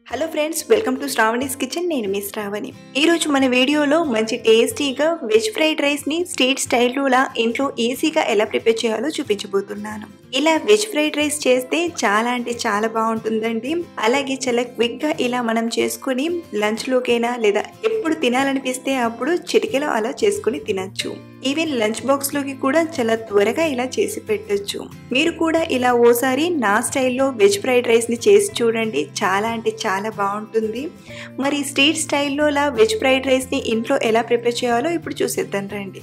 hello friends welcome to Shravani's kitchen నేను మీ శ్రావణి ఈరోజు మన వీడియోలో మంచి టేస్టీగా వెజ్ ఫ్రైడ్ రైస్ని స్ట్రీట్ స్టైల్లోలా ఇంట్లో ఈజీగా ఎలా ప్రిపేర్ చేయాలో చూపించబోతున్నాను ఇలా వెజ్ ఫ్రైడ్ రైస్ చేస్తే చాలా అంటే చాలా బాగుంటుందండి అలాగే చాలా క్విక్గా ఇలా మనం చేసుకుని లంచ్లోకైనా లేదా ఎప్పుడు తినాలనిపిస్తే అప్పుడు చిటికెలో అలా చేసుకుని తినచ్చు ఈవెన్ లంచ్ బాక్స్లోకి కూడా చాలా త్వరగా ఇలా చేసి పెట్టొచ్చు మీరు కూడా ఇలా ఓసారి నా స్టైల్లో వెజ్ ఫ్రైడ్ రైస్ని చేసి చూడండి చాలా అంటే చాలా బాగుంటుంది మరి స్ట్రీట్ స్టైల్లోలా వెజ్ ఫ్రైడ్ రైస్ని ఇంట్లో ఎలా ప్రిపేర్ చేయాలో ఇప్పుడు చూసేద్దాం రండి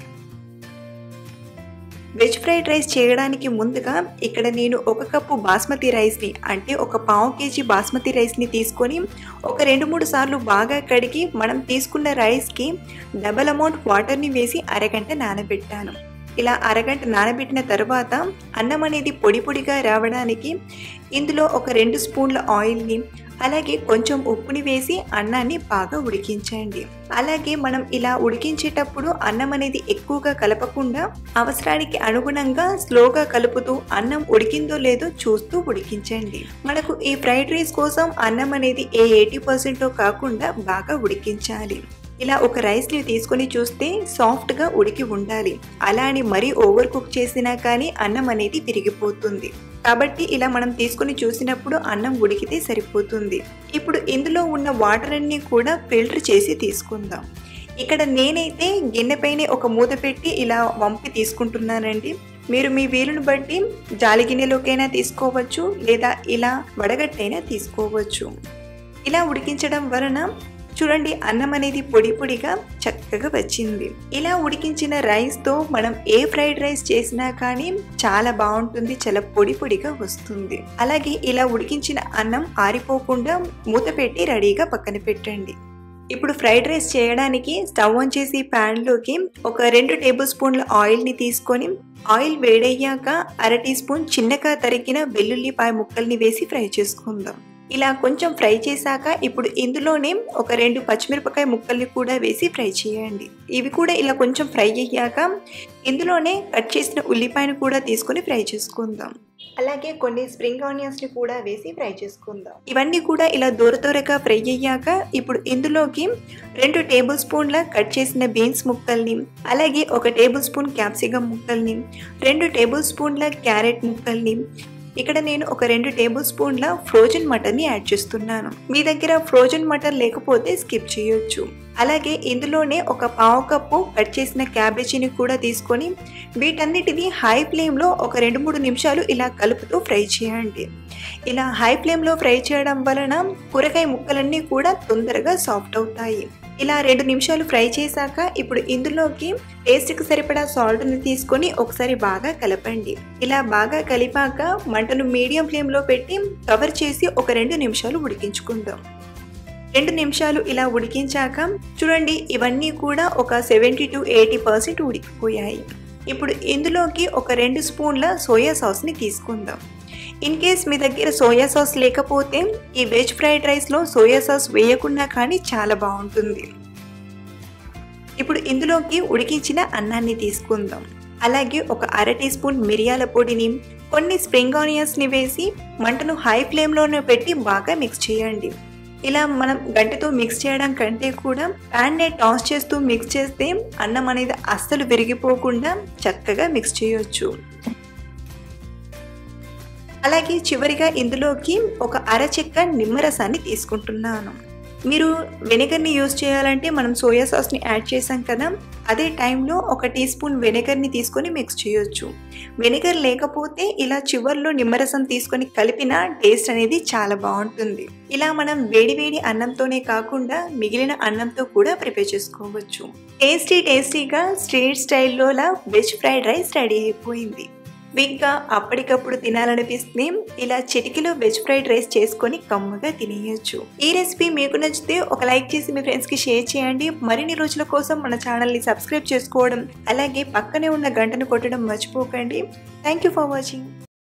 వెజ్ ఫ్రైడ్ రైస్ చేయడానికి ముందుగా ఇక్కడ నేను ఒక కప్పు బాస్మతి రైస్ని అంటే ఒక పావు కేజీ బాస్మతి రైస్ని తీసుకొని ఒక రెండు మూడు సార్లు బాగా కడిగి మనం తీసుకున్న రైస్కి డబల్ అమౌంట్ వాటర్ని వేసి అరగంట నానబెట్టాను ఇలా అరగంట నానబెట్టిన తర్వాత అన్నం అనేది పొడి పొడిగా రావడానికి ఇందులో ఒక రెండు స్పూన్ల ఆయిల్ని అలాగే కొంచెం ఉప్పుని వేసి అన్నాన్ని బాగా ఉడికించండి అలాగే మనం ఇలా ఉడికించేటప్పుడు అన్నం అనేది ఎక్కువగా కలపకుండా అవసరానికి అనుగుణంగా స్లోగా కలుపుతూ అన్నం ఉడికిందో లేదో చూస్తూ ఉడికించండి మనకు ఈ ఫ్రైడ్ రైస్ కోసం అన్నం అనేది ఏ ఎయిటీ పర్సెంటో కాకుండా బాగా ఉడికించాలి ఇలా ఒక రైస్ని తీసుకొని చూస్తే సాఫ్ట్గా ఉడికి ఉండాలి అలా అని మరీ ఓవర్ కుక్ చేసినా కానీ అన్నం అనేది విరిగిపోతుంది కాబట్టి ఇలా మనం తీసుకొని చూసినప్పుడు అన్నం ఉడికితే సరిపోతుంది ఇప్పుడు ఇందులో ఉన్న వాటర్ అన్ని కూడా ఫిల్టర్ చేసి తీసుకుందాం ఇక్కడ నేనైతే గిన్నెపైనే ఒక మూత పెట్టి ఇలా వంపి తీసుకుంటున్నానండి మీరు మీ వీలును బట్టి జాలి గిన్నెలోకైనా తీసుకోవచ్చు లేదా ఇలా వడగట్టైనా తీసుకోవచ్చు ఇలా ఉడికించడం వలన చూడండి అన్నం అనేది పొడి పొడిగా చక్కగా వచ్చింది ఇలా ఉడికించిన రైస్తో మనం ఏ ఫ్రైడ్ రైస్ చేసినా కానీ చాలా బాగుంటుంది చాలా పొడి పొడిగా వస్తుంది అలాగే ఇలా ఉడికించిన అన్నం ఆరిపోకుండా మూత పెట్టి రెడీగా పక్కన పెట్టండి ఇప్పుడు ఫ్రైడ్ రైస్ చేయడానికి స్టవ్ ఆన్ చేసి ప్యాన్లోకి ఒక రెండు టేబుల్ స్పూన్ల ఆయిల్ని తీసుకొని ఆయిల్ వేడయ్యాక అర టీ స్పూన్ చిన్నగా తరిగిన వెల్లుల్లిపాయ ముక్కల్ని వేసి ఫ్రై చేసుకుందాం ఇలా కొంచెం ఫ్రై చేశాక ఇప్పుడు ఇందులోనే ఒక రెండు పచ్చిమిరపకాయ ముక్కల్ని కూడా వేసి ఫ్రై చేయండి ఇవి కూడా ఇలా కొంచెం ఫ్రై అయ్యాక ఇందులోనే కట్ చేసిన ఉల్లిపాయను కూడా తీసుకొని ఫ్రై చేసుకుందాం అలాగే కొన్ని స్ప్రింగ్ ఆనియన్స్ని కూడా వేసి ఫ్రై చేసుకుందాం ఇవన్నీ కూడా ఇలా దూర దూరగా ఫ్రై అయ్యాక ఇప్పుడు ఇందులోకి రెండు టేబుల్ స్పూన్ల కట్ చేసిన బీన్స్ ముక్కల్ని అలాగే ఒక టేబుల్ స్పూన్ క్యాప్సికమ్ ముక్కల్ని రెండు టేబుల్ స్పూన్ల క్యారెట్ ముక్కల్ని ఇక్కడ నేను ఒక రెండు టేబుల్ స్పూన్ల ఫ్రోజన్ మటన్ని యాడ్ చేస్తున్నాను మీ దగ్గర ఫ్రోజన్ మటన్ లేకపోతే స్కిప్ చేయొచ్చు అలాగే ఇందులోనే ఒక పావు కప్పు కట్ చేసిన క్యాబేజీని కూడా తీసుకొని వీటన్నిటిని హై ఫ్లేమ్లో ఒక రెండు మూడు నిమిషాలు ఇలా కలుపుతూ ఫ్రై చేయండి ఇలా హై ఫ్లేమ్లో ఫ్రై చేయడం వలన కూరగాయ ముక్కలన్నీ కూడా తొందరగా సాఫ్ట్ అవుతాయి ఇలా రెండు నిమిషాలు ఫ్రై చేశాక ఇప్పుడు ఇందులోకి టేస్ట్కి సరిపడా సాల్ట్ని తీసుకొని ఒకసారి బాగా కలపండి ఇలా బాగా కలిపాక మంటను మీడియం ఫ్లేమ్లో పెట్టి కవర్ చేసి ఒక రెండు నిమిషాలు ఉడికించుకుందాం రెండు నిమిషాలు ఇలా ఉడికించాక చూడండి ఇవన్నీ కూడా ఒక సెవెంటీ టు ఎయిటీ పర్సెంట్ ఉడికిపోయాయి ఇప్పుడు ఇందులోకి ఒక రెండు స్పూన్ల సోయా సాస్ని తీసుకుందాం ఇన్ కేస్ మీ దగ్గర సోయా సాస్ లేకపోతే ఈ వెజ్ ఫ్రైడ్ రైస్లో సోయా సాస్ వేయకుండా కానీ చాలా బాగుంటుంది ఇప్పుడు ఇందులోకి ఉడికించిన అన్నాన్ని తీసుకుందాం అలాగే ఒక అర టీ స్పూన్ మిరియాల పొడిని కొన్ని స్ప్రింగ్ ఆనియన్స్ని వేసి మంటను హై ఫ్లేమ్లోనే పెట్టి బాగా మిక్స్ చేయండి ఇలా మనం గంటతో మిక్స్ చేయడం కంటే కూడా ప్యాన్ని టాస్ చేస్తూ మిక్స్ చేస్తే అన్నం అనేది అస్సలు విరిగిపోకుండా చక్కగా మిక్స్ చేయొచ్చు అలాగే చివరిగా ఇందులోకి ఒక అరచెక్క నిమ్మరసాన్ని తీసుకుంటున్నాను మీరు వెనిగర్ని యూజ్ చేయాలంటే మనం సోయా సాస్ని యాడ్ చేసాం కదా అదే టైంలో ఒక టీ స్పూన్ వెనిగర్ని తీసుకొని మిక్స్ చేయొచ్చు వెనిగర్ లేకపోతే ఇలా చివర్లో నిమ్మరసం తీసుకొని కలిపిన టేస్ట్ అనేది చాలా బాగుంటుంది ఇలా మనం వేడివేడి అన్నంతోనే కాకుండా మిగిలిన అన్నంతో కూడా ప్రిపేర్ చేసుకోవచ్చు టేస్టీ టేస్టీగా స్ట్రీట్ స్టైల్లోలా వెజ్ ఫ్రైడ్ రైస్ రెడీ అయిపోయింది క్విక్గా అప్పటికప్పుడు తినాలనిపిస్తే ఇలా చిటికలో వెజ్ ఫ్రైడ్ రైస్ చేసుకొని కమ్మగా తినేయచ్చు ఈ రెసిపీ మీకు నచ్చితే ఒక లైక్ చేసి మీ ఫ్రెండ్స్కి షేర్ చేయండి మరిన్ని రోజుల కోసం మన ఛానల్ని సబ్స్క్రైబ్ చేసుకోవడం అలాగే పక్కనే ఉన్న గంటను కొట్టడం మర్చిపోకండి థ్యాంక్ యూ ఫర్ వాచింగ్